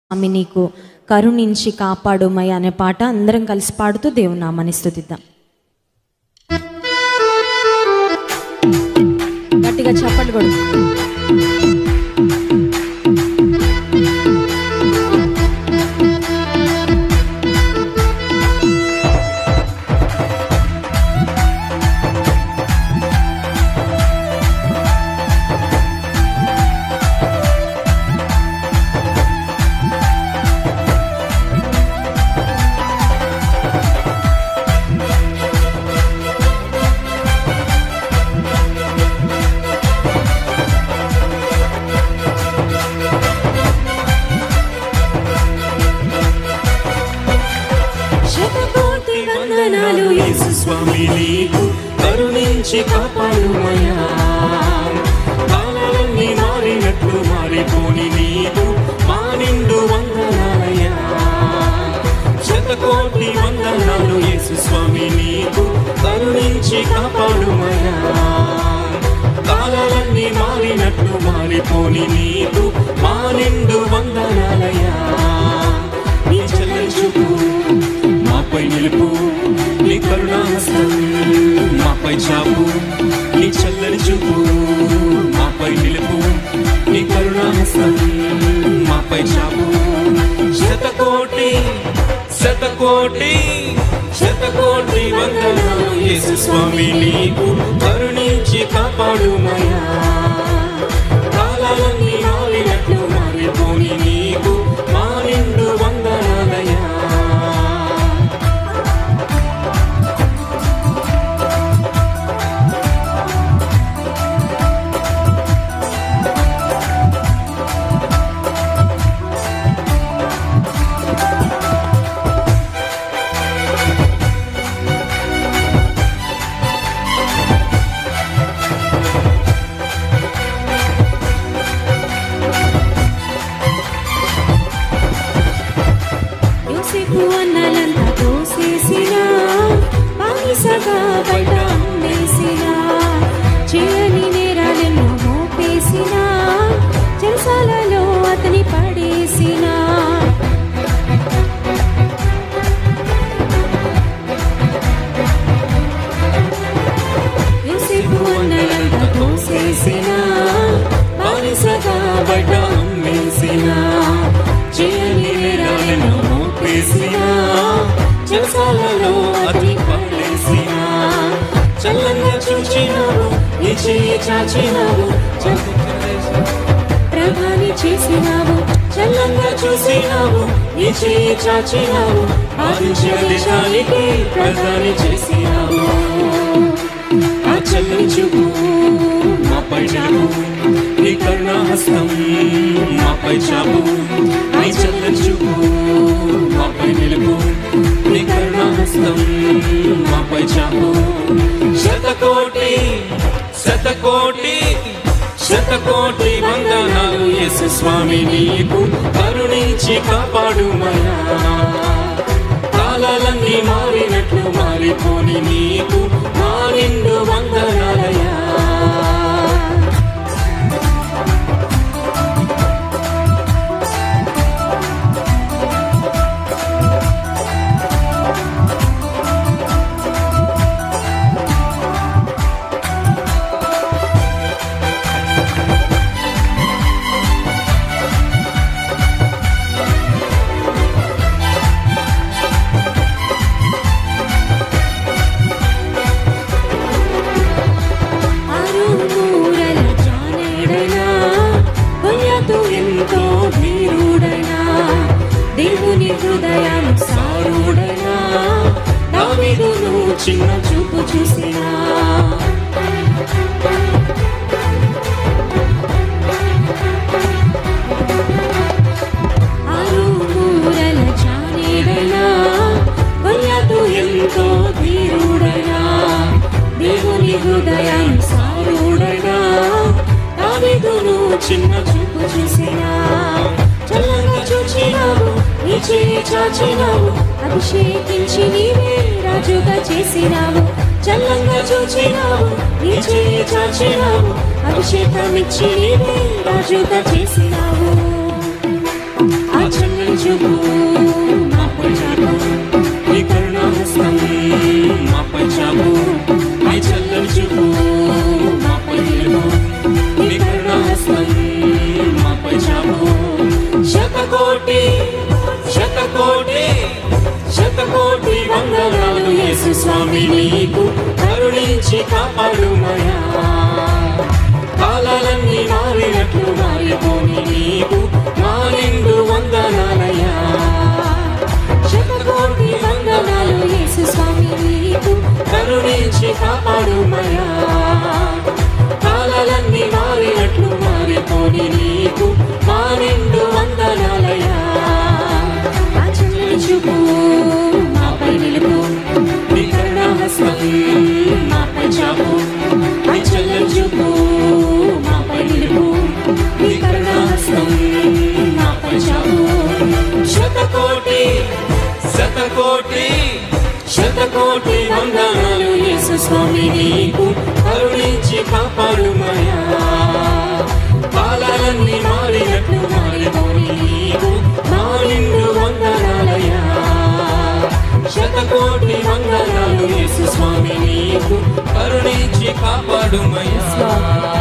స్వామి నీకు కరుణించి కాపాడుమయ్య అనే పాట అందరం కలిసి పాడుతూ దేవుని నామాన్ని స్తుతిద్దాం గట్టిగా చప్పట్లు కొడు శతకోటి వందనాలు యేసు స్వామి నీకు కరుణించి కాపాడుమయ్యా కాలాలన్నీ మారినట్లు మారిపోని నీకు మా నిండు వందనాలయ్యా శతకోటి వందనాలు యేసు స్వామి నీకు కరుణించి కాపాడుమయ్యా కాలాలన్నీ మారినట్లు మారిపోని నీకు మా నిండు వందనాలయ్యా నీ చెల్లించుకు మాపై నిలుపు నీ కరుణాహస్తం మాపై చాపు నీ చల్లని చూపు మాపై నిలుపు నీ కరుణాహస్తం మాపై చాపు శతకోటి శతకోటి శతకోటి వందనాలు యేసు స్వామి నీకు కరుణించి కాపాడుమయ్యా కాలాలన్నీ మారినట్లు మారిపోని నీకు మా నిండు వందనాలయ్యా యోసేపు అన్నలంతా తోసేసిన బానిసగా బయట అమ్మేసిన చేయని నేరాలెన్నో మోపేసిన చెరసాలలో అతని పడేసిన యోసేపు అన్నలంతా తోసేసిన బానిసగా బయట అమ్మేసిన చేయని నేరాలను మోపేసిన చెరసాలలో అతి పడేసిన చల్లంగా చూచినావు నీ చేయి చాచినావు ప్రభాని చేసినావు చల్లంగా చూసినావు నీ చేయి చాచినావు ఆదించిన దేశానికి ప్రధాని చేసినావు ఆ చల్లని చూపు మాపై నిలుపు నీ కరుణాహస్తం మాపై చాపు నీ చల్లని చూపు మాపై నిలుపు నీ కరుణాహస్తం మాపై చాపు శతకోటి శతకోటి శతకోటి వందనాలు యేసు స్వామి నీకు కరుణించి కాపాడుమయ్యా కాలాలన్నీ మారినట్లు మారిపోని నీకు మా నిండు వందనాలయ్యా ఆరు మూరల జానేడనా కొయ్యతో ఎంతో ధీరుడనా దేవుని హృదయాలు సారుడనా దావీదును చిన్న చూపు చూసినా ఆరు మూరల జానేడనా కొయ్యతో ఎంతో ధీరుడనా దేవుని హృదయాలు సారుడనా దావీదును చిన్న చూపు చూసినా చల్లంగా చూచినావు నీ చేయి చాచినావు అభిషేకించి నీవే రాజుగా చేసినావు చల్లంగా చూచినావు నీ చేయి చాచినావు అభిషేకం ఇచ్చి నీవే రాజుగా చేసినావు ఆ చల్లని చూపు మాపై చాపు నీ కరుణాహస్తం మాపై చాపు నీ చల్లని చూపు మాపై నిలుపు నీ కరుణాహస్తం మాపై చాపు శతకోటి శతకోటి శతకోటి వందనాలు యేసు స్వామి నీకు కరుణించి కాపాడుమయా కాలాలన్నీ మారినట్లు మారిపోని నీకు మా నిండు వందనాలయ్యా శతకోటి వందనాలు యేసు స్వామి నీకు కరుణించి కాపాడుమయా కాలాలన్నీ మారినట్లు మారిపోని నీకు మా నిండు వందనాలయ్యా నా చల్లని చూపు మాపై నిలుపు నీ కరుణాహస్తం మాపై చాపు నీ చల్లని చూపు మాపై నిలుపు నీ కరుణాహస్తం మాపై చాపు శతకోటి శతకోటి శతకోటి వందనాలు యేసు స్వామి నీకు కరుణించి కాపాడుమయా కాలాలన్నీ మారినట్లు మారిపోని నీకు మా నిండు వందనాలయ్యా శతకోటి వందనాలు యేసు స్వామి నీకు కరుణించి కాపాడుమయ్యా